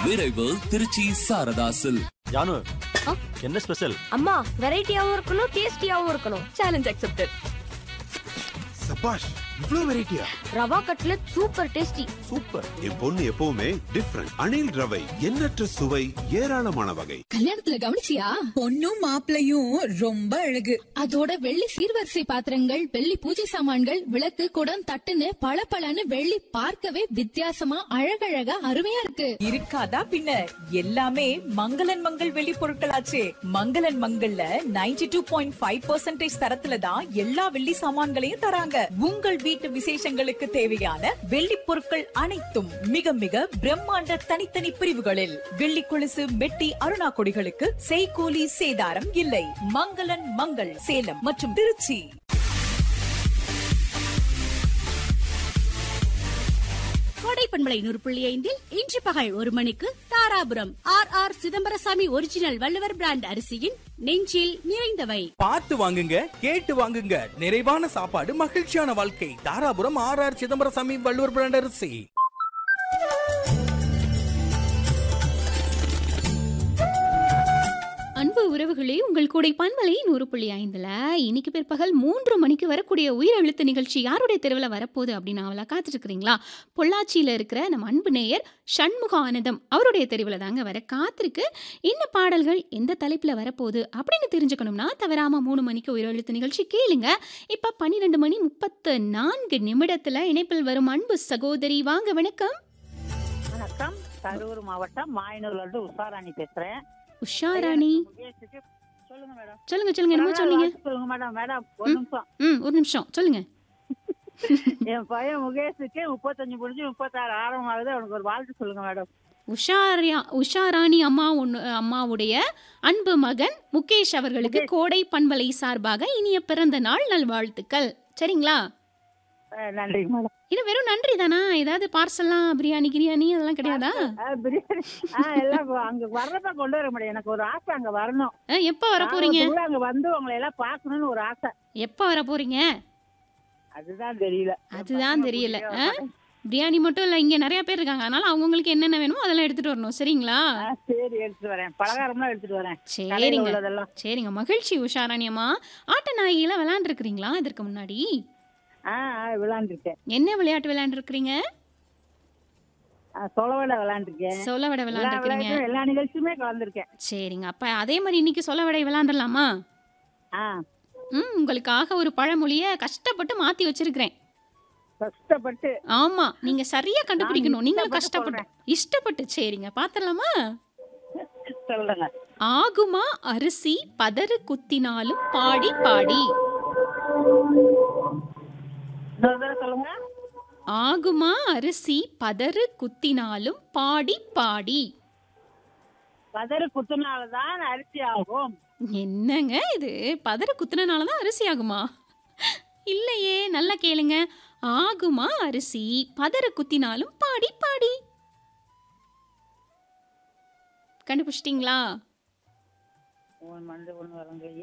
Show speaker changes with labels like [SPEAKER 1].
[SPEAKER 1] விரைவு திருச்சி சாரதாசில்
[SPEAKER 2] ஜானு என்ன ஸ்பெஷல்
[SPEAKER 3] அம்மா வெரைட்டியாவும் இருக்கணும் டேஸ்டியாவும் இருக்கணும்
[SPEAKER 4] சேலஞ்ச் அக்செப்டட்
[SPEAKER 5] சபாஷ் இவ்ளோ வெரைட்டியா
[SPEAKER 3] ரவா கட்லட் சூப்பர் டேஸ்டி
[SPEAKER 2] சூப்பர்
[SPEAKER 5] என் பொண்ணு எப்பவுமே டிஃப்ரெண்ட் அணில் ரவை எண்ணற்ற சுவை ஏராளமான வகை
[SPEAKER 6] கல்யாணத்துல கவனிச்சியா
[SPEAKER 7] பொண்ணும் மாப்பிளையும் ரொம்ப அழகு
[SPEAKER 6] அதோட வெள்ளி சீர்வரிசை பாத்திரங்கள் வெள்ளி பூஜை சாமான்கள் விளக்கு குடம் தட்டுன்னு பளபளன்னு வெள்ளி பார்க்கவே வித்தியாசமா அழகழகா அருமையா இருக்கு
[SPEAKER 7] இருக்காதா பின்ன எல்லாமே மங்களன் மங்கள் வெளி பொருட்களாச்சே மங்களன் மங்கள்ல 92.5% டூ பாயிண்ட் ஃபைவ் பர்சன்டேஜ் தரத்துல தான் எல்லா வெள்ளி சாமான்களையும் தராங்க உங்கள் வீட்டு விசேஷங்களுக்கு தேவையான வெள்ளி பொருட்கள் அனைத்தும் மிக மிக பிரம்மாண்ட தனித்தனி பிரிவுகளில் வெள்ளி கொலுசு மெட்டி அருணா கொடிகளுக்கு செய்கூலி சேதாரம் இல்லை மங்களன் மங்கள் சேலம் மற்றும் திருச்சி
[SPEAKER 8] கோடை பண்பலை நூறு புள்ளி ஐந்தில் இன்று பகல் ஒரு மணிக்கு Dharapuram R R Chidambarasamy original Valluvar brand அரிசியின் நெஞ்சில் நிறைந்தவை
[SPEAKER 9] பார்த்து வாங்குங்க கேட்டு வாங்குங்க நிறைவான சாப்பாடு மகிழ்ச்சியான வாழ்க்கை Dharapuram R R Chidambarasamy Valluvar brand அரிசி
[SPEAKER 10] அன்பு உறவுகளே உங்கள் கூடை பண்பலை நூறு புள்ளி ஐந்துல இன்னைக்கு பிற்பகல் மூன்று மணிக்கு வரக்கூடிய உயிர் எழுத்து நிகழ்ச்சி யாருடைய தெருவில் வரப்போகுது அப்படின்னு அவளா காத்துட்டு இருக்கிறீங்களா பொள்ளாச்சியில் இருக்கிற நம்ம அன்பு நேயர் சண்முக ஆனந்தம் அவருடைய தெருவில் தாங்க வர காத்திருக்கு என்ன பாடல்கள் எந்த தலைப்பில் வரப்போகுது அப்படின்னு தெரிஞ்சுக்கணும்னா தவறாம மூணு மணிக்கு உயிர் எழுத்து நிகழ்ச்சி கேளுங்க இப்போ பன்னிரெண்டு மணி முப்பத்து நான்கு நிமிடத்தில் இணைப்பில் வரும் அன்பு சகோதரி வாங்க வணக்கம்
[SPEAKER 11] வணக்கம் கரூர் மாவட்டம் மாயனூர்ல இருந்து உஷாராணி பேசுறேன்
[SPEAKER 10] உஷாராணி
[SPEAKER 11] முகேஷுக்கு- சொல்லுங்க மேடம்
[SPEAKER 10] சொல்லுங்க சொல்லுங்க என்னமோ சொன்னீங்க
[SPEAKER 11] சொல்லுங்க மேடம் மேடம் ஒரு நிமிஷம்
[SPEAKER 10] ம் ஒரு நிமிஷம் சொல்லுங்க
[SPEAKER 11] என் பையன் முகேஷுக்கு முப்பத்தஞ்சு முடிஞ்சு முப்பத்தாறு ஆரம்பம் ஆகுது அவனுக்கு ஒரு வாழ்த்து சொல்லுங்க மேடம்
[SPEAKER 10] உஷாரியா உஷாராணி அம்மா ஒன்று அம்மாவுடைய அன்பு மகன் முகேஷ் அவர்களுக்கு கோடை பண்பலை சார்பாக இனிய பிறந்த நாள் நல்வாழ்த்துக்கள் சரிங்களா
[SPEAKER 11] அஹ் நன்றிங்க மேடம்
[SPEAKER 10] இது வெறும் நன்றி தானா ஏதாவது பார்சல்லாம் பிரியாணி கிரியாணி அதெல்லாம் கிடையாதா
[SPEAKER 11] அஹ் பிரியாணி ஆ எல்லாம் கொ- அங்க வர்றப்ப கொண்டு வர முடியும் எனக்கு ஒரு ஆசை அங்க வரணும்
[SPEAKER 10] அஹ், எப்போ வர போறீங்க
[SPEAKER 11] நான் ஒரு அங்க வந்து உங்களை எல்லாம் பார்க்கணும்னு ஒரு ஆசை
[SPEAKER 10] எப்போ வர போறீங்க
[SPEAKER 11] அதுதான் தெரியல
[SPEAKER 10] அதுதான் தெரியல ஆ? பிரியாணி மட்டும் இல்லை இங்கே நிறைய பேர் இருக்காங்க அதனால அவங்களுக்கு என்னென்ன வேணுமோ அதெல்லாம் எடுத்துட்டு வரணும் சரிங்களா
[SPEAKER 11] ஆ, சரி எடுத்துட்டு வரேன் பலகாரம்லாம் எடுத்துட்டு வரேன் கடையில
[SPEAKER 10] சரிங்க
[SPEAKER 11] உள்ளதெல்லாம்
[SPEAKER 10] சரிங்க மகிழ்ச்சி உஷாராணி அம்மா ஆட்ட நாயில விளையாண்டுருக்கிறீங்களா இதற்கு முன்னாடி
[SPEAKER 11] ஆ விளையாண்டுருக்கேன்
[SPEAKER 10] என்ன விளையாட்டு விளையாண்டுருக்கிறீங்க
[SPEAKER 11] சொலவட விளையாண்டுருக்கேன்
[SPEAKER 10] சொல்ல விட
[SPEAKER 11] எல்லா
[SPEAKER 10] விளையாண்டுருக்கிறீங்க
[SPEAKER 11] விளையாட்டும் எல்லா நிகழ்ச்சியுமே கலந்துருக்கேன்
[SPEAKER 10] சரிங்க அப்ப அதே மாதிரி இன்னைக்கு சொல்ல விடை விளையாண்டுடலாமா
[SPEAKER 11] ஆ
[SPEAKER 10] ம் உங்களுக்காக ஒரு பழமொழியை கஷ்டப்பட்டு மாத்தி வச்சிருக்கிறேன்
[SPEAKER 11] கஷ்டப்பட்டு
[SPEAKER 10] ஆமா நீங்க சரியா கண்டுபிடிக்கணும் நீங்களும்
[SPEAKER 11] இஷ்டப்பட்டு
[SPEAKER 10] கஷ்டப்பட்டு இஷ்டப்பட்டு சரிங்க பாத்திரலாமா
[SPEAKER 11] சொல்லுங்க
[SPEAKER 10] ஆகுமா அரிசி பதறு குத்தினாலும் பாடி பாடி
[SPEAKER 11] இன்னொரு தடவை சொல்லுங்க
[SPEAKER 10] ஆகுமா அரிசி பதறு குத்தினாலும் பாடி பாடி
[SPEAKER 11] பதறு குத்துனாலதான் அரிசி ஆகும்
[SPEAKER 10] என்னங்க இது பதற குத்துனனால தான் அரிசி ஆகுமா இல்லையே நல்லா கேளுங்க ஆகுமா அரிசி பதற குத்தினாலும் பாடி பாடி கண்டுபிடிச்சிட்டிங்களா
[SPEAKER 11] ஒன்று வந்து ஒன்று வரங்க